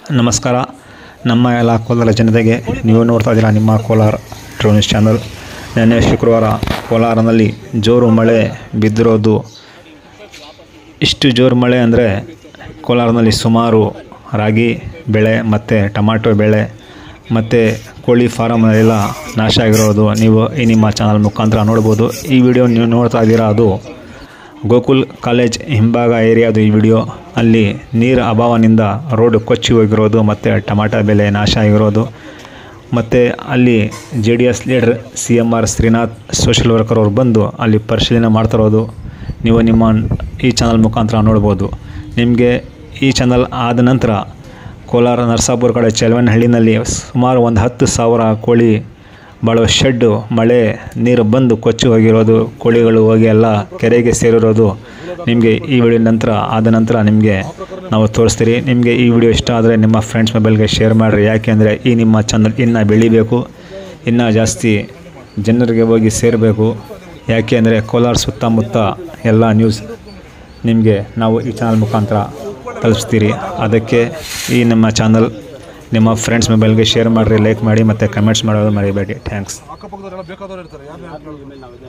ನಮಸ್ಕಾರ ನಮ್ಮ ಎಲ್ಲ ಕೋಲಾರ ಜನತೆಗೆ ನೀವು ನೋಡ್ತಾ ಇದ್ದೀರಾ ನಿಮ್ಮ ಕೋಲಾರ ಟ್ರೋನಿಸ್ ಚಾನಲ್ ನಿನ್ನೆ ಶುಕ್ರವಾರ ಕೋಲಾರನಲ್ಲಿ ಜೋರು ಮಳೆ ಬಿದ್ದಿರೋದು ಇಷ್ಟು ಜೋರು ಮಳೆ ಅಂದರೆ ಕೋಲಾರನಲ್ಲಿ ಸುಮಾರು ರಾಗಿ ಬೆಳೆ ಮತ್ತು ಟೊಮಾಟೊ ಬೆಳೆ ಮತ್ತು ಕೋಳಿ ಫಾರಮ್ನೆಲ್ಲ ನಾಶ ಆಗಿರೋದು ನೀವು ಈ ನಿಮ್ಮ ಚಾನಲ್ ಮುಖಾಂತರ ನೋಡ್ಬೋದು ಈ ವಿಡಿಯೋ ನೀವು ನೋಡ್ತಾ ಇದ್ದೀರಾ ಅದು ಗೋಕುಲ್ ಕಾಲೇಜ್ ಹಿಂಭಾಗ ಏರಿಯಾದು ಈ ವಿಡಿಯೋ ಅಲ್ಲಿ ನೀರು ಅಭಾವದಿಂದ ರೋಡ್ ಕೊಚ್ಚಿ ಹೋಗಿರೋದು ಮತ್ತು ಟಮಾಟ ಬೆಲೆ ನಾಶ ಆಗಿರೋದು ಮತ್ತು ಅಲ್ಲಿ J D S leader C M R Srinath social worker ಅವ್ರು ಬಂದು ಅಲ್ಲಿ ಪರಿಶೀಲನೆ ಮಾಡ್ತಿರೋದು ನೀವು ನಿಮ್ಮ ಈ ಚಾನಲ್ ಮುಖಾಂತರ ನೋಡ್ಬೋದು ನಿಮಗೆ ಈ ಚಾನಲ್ ಆದ ನಂತರ ಕೋಲಾರ ನರಸಾಪುರ ಕಡೆ ಚಲವನಹಳ್ಳಿನಲ್ಲಿ ಸುಮಾರು ಒಂದು ಹತ್ತು ಸಾವಿರ ಕೋಳಿ ಬಾಳುವ ಶೆಡ್ಡು ಮಳೆ ನೀರು ಬಂದು ಕೊಚ್ಚಿ ಹೋಗಿರೋದು ಕೋಳಿಗಳು ಹೋಗಿ ಎಲ್ಲ ಕೆರೆಗೆ ಸೇರಿರೋದು ನಿಮಗೆ ಈ ವಿಡಿಯೋ ನಂತರ ಆದ ನಂತರ ನಿಮಗೆ ನಾವು ತೋರಿಸ್ತೀರಿ ನಿಮಗೆ ಈ ವಿಡಿಯೋ ಇಷ್ಟ ಆದರೆ ನಿಮ್ಮ ಫ್ರೆಂಡ್ಸ್ ಮೊಬೈಲ್ಗೆ ಶೇರ್ ಮಾಡಿರಿ ಯಾಕೆಂದರೆ ಈ ನಿಮ್ಮ ಚಾನಲ್ ಇನ್ನೂ ಬೆಳಿಬೇಕು ಇನ್ನೂ ಜಾಸ್ತಿ ಜನರಿಗೆ ಹೋಗಿ ಸೇರಬೇಕು ಯಾಕೆ ಅಂದರೆ ಕೋಲಾರ ಸುತ್ತಮುತ್ತ ಎಲ್ಲ ನ್ಯೂಸ್ ನಿಮಗೆ ನಾವು ಈ ಚಾನಲ್ ಮುಖಾಂತರ ತಲುಪಿಸ್ತೀರಿ ಅದಕ್ಕೆ ಈ ನಮ್ಮ ಚಾನಲ್ ನಿಮ್ಮ ಫ್ರೆಂಡ್ಸ್ ಮೊಬೈಲ್ಗೆ ಶೇರ್ ಮಾಡಿರಿ ಲೈಕ್ ಮಾಡಿ ಮತ್ತು ಕಮೆಂಟ್ಸ್ ಮಾಡೋದು ಮರಿಬೇಡಿ ಥ್ಯಾಂಕ್ಸ್ ಅಕ್ಕಪಕ್ಕದವರೆಲ್ಲ ಬೇಕಾದವ್ರು ಇರ್ತಾರೆ ಯಾರನ್ನ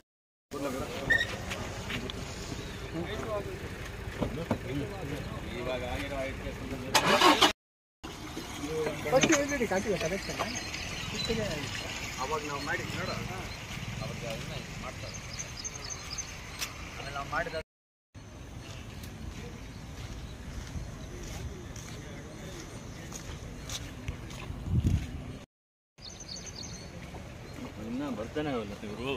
ಇನ್ನ ಬರ್ತಾನೆ ಅವಲ್ಲ ಇವರು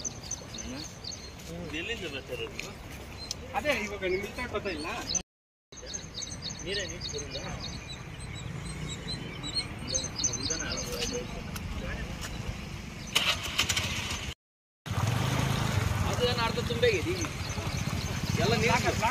ಎಲ್ಲಿಂದ ಬರ್ತಾರೆ ಅದೇ ಇವಾಗ ನಿಮ್ಗೆ ಇಷ್ಟ ಗೊತ್ತಾ ಇಲ್ಲ ನೀರೇ ನೀರು ಬರಿಲ್ಲ ಅದು ಅರ್ಧ ತುಂಬೆ ಎಲ್ಲ ನೀರು